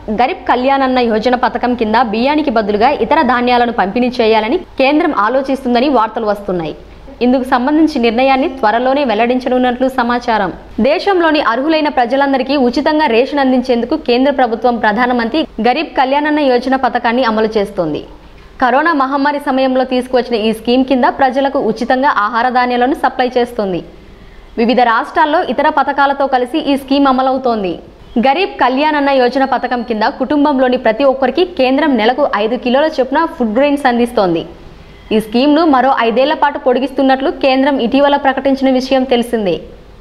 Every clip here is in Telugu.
గరీబ్ కళ్యాణ్ అన్న యోజన పథకం కింద బియ్యానికి బదులుగా ఇతర ధాన్యాలను పంపిణీ చేయాలని కేంద్రం ఆలోచిస్తుందని వార్తలు వస్తున్నాయి ఇందుకు సంబంధించి నిర్ణయాన్ని త్వరలోనే వెల్లడించనున్నట్లు సమాచారం దేశంలోని అర్హులైన ప్రజలందరికీ ఉచితంగా రేషన్ అందించేందుకు కేంద్ర ప్రభుత్వం ప్రధానమంత్రి గరీబ్ కళ్యాణ్ అన్న యోజన పథకాన్ని అమలు చేస్తోంది కరోనా మహమ్మారి సమయంలో తీసుకువచ్చిన ఈ స్కీమ్ కింద ప్రజలకు ఉచితంగా ఆహార ధాన్యాలను సప్లై చేస్తుంది వివిధ రాష్ట్రాల్లో ఇతర పథకాలతో కలిసి ఈ స్కీమ్ అమలవుతోంది గరీబ్ కళ్యాణ్ అన్న యోజన పథకం కింద కుటుంబంలోని ప్రతి ఒక్కరికి కేంద్రం నెలకు ఐదు కిలోల చొప్పున ఫుడ్ గ్రెయిన్స్ అందిస్తోంది ఈ స్కీమ్ను మరో ఐదేళ్ల పాటు పొడిగిస్తున్నట్లు కేంద్రం ఇటీవల ప్రకటించిన విషయం తెలిసిందే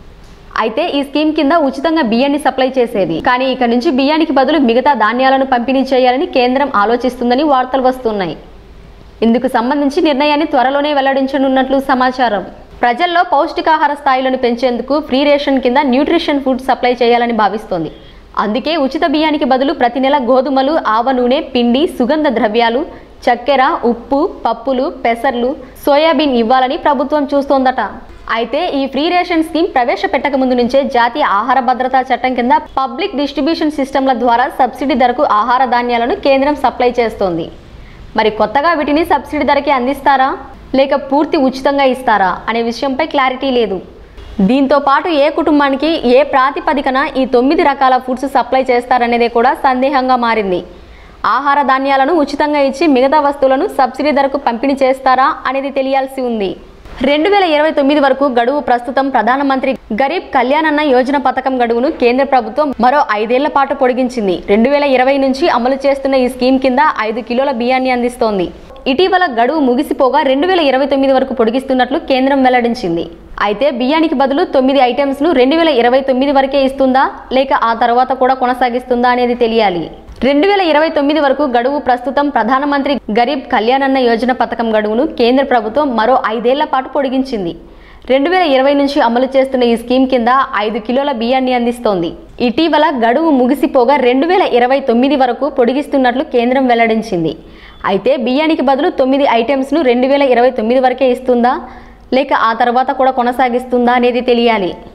అయితే ఈ స్కీమ్ కింద ఉచితంగా బియ్యాన్ని సప్లై చేసేది కానీ ఇక నుంచి బియ్యానికి బదులు మిగతా ధాన్యాలను పంపిణీ చేయాలని కేంద్రం ఆలోచిస్తుందని వార్తలు వస్తున్నాయి ఇందుకు సంబంధించి నిర్ణయాన్ని త్వరలోనే వెల్లడించనున్నట్లు సమాచారం ప్రజల్లో పౌష్టికాహార స్థాయిలను పెంచేందుకు ఫ్రీ రేషన్ కింద న్యూట్రిషన్ ఫుడ్ సప్లై చేయాలని భావిస్తోంది అందుకే ఉచిత బియ్యానికి బదులు ప్రతి నెల గోధుమలు ఆవ నూనె పిండి సుగంధ ద్రవ్యాలు చక్కెర ఉప్పు పప్పులు పెసర్లు సోయాబీన్ ఇవ్వాలని ప్రభుత్వం చూస్తోందట అయితే ఈ ఫ్రీ రేషన్ స్కీమ్ ప్రవేశపెట్టక ముందు నుంచే జాతీయ ఆహార భద్రతా చట్టం కింద పబ్లిక్ డిస్ట్రిబ్యూషన్ సిస్టమ్ల ద్వారా సబ్సిడీ ధరకు ఆహార ధాన్యాలను కేంద్రం సప్లై చేస్తోంది మరి కొత్తగా వీటిని సబ్సిడీ ధరకే అందిస్తారా లేక పూర్తి ఉచితంగా ఇస్తారా అనే విషయంపై క్లారిటీ లేదు దీంతో పాటు ఏ కుటుంబానికి ఏ ప్రాతిపదికన ఈ తొమ్మిది రకాల ఫుడ్స్ సప్లై చేస్తారనేదే కూడా సందేహంగా మారింది ఆహార ధాన్యాలను ఉచితంగా ఇచ్చి మిగతా వస్తువులను సబ్సిడీ ధరకు పంపిణీ చేస్తారా అనేది తెలియాల్సి ఉంది రెండు వేల ఇరవై తొమ్మిది వరకు గడువు ప్రస్తుతం ప్రధానమంత్రి గరీబ్ కళ్యాణ్ అన్న యోజన పథకం గడువును కేంద్ర ప్రభుత్వం మరో ఐదేళ్ల పాటు పొడిగించింది రెండు వేల ఇరవై నుంచి అమలు చేస్తున్న ఈ స్కీమ్ కింద ఐదు కిలోల బియ్యాన్ని అందిస్తోంది ఇటీవల గడువు ముగిసిపోగా రెండు వేల ఇరవై తొమ్మిది వరకు పొడిగిస్తున్నట్లు కేంద్రం వెల్లడించింది అయితే బియ్యానికి బదులు తొమ్మిది ఐటమ్స్ను రెండు వేల ఇరవై తొమ్మిది వరకే ఇస్తుందా లేక ఆ తర్వాత కూడా కొనసాగిస్తుందా అనేది తెలియాలి రెండు వేల ఇరవై తొమ్మిది వరకు గడువు ప్రస్తుతం ప్రధానమంత్రి గరీబ్ కళ్యాణ్ అన్న యోజన పథకం గడువును కేంద్ర ప్రభుత్వం మరో ఐదేళ్ల పాటు పొడిగించింది రెండు వేల ఇరవై నుంచి అమలు చేస్తున్న ఈ స్కీమ్ కింద ఐదు కిలోల బియ్యాన్ని అందిస్తోంది ఇటీవల గడువు ముగిసిపోగా రెండు వేల ఇరవై తొమ్మిది వరకు పొడిగిస్తున్నట్లు కేంద్రం వెల్లడించింది అయితే బియ్యానికి బదులు తొమ్మిది ఐటమ్స్ను రెండు వేల ఇరవై తొమ్మిది వరకే ఇస్తుందా లేక ఆ తర్వాత కూడా కొనసాగిస్తుందా అనేది తెలియాలి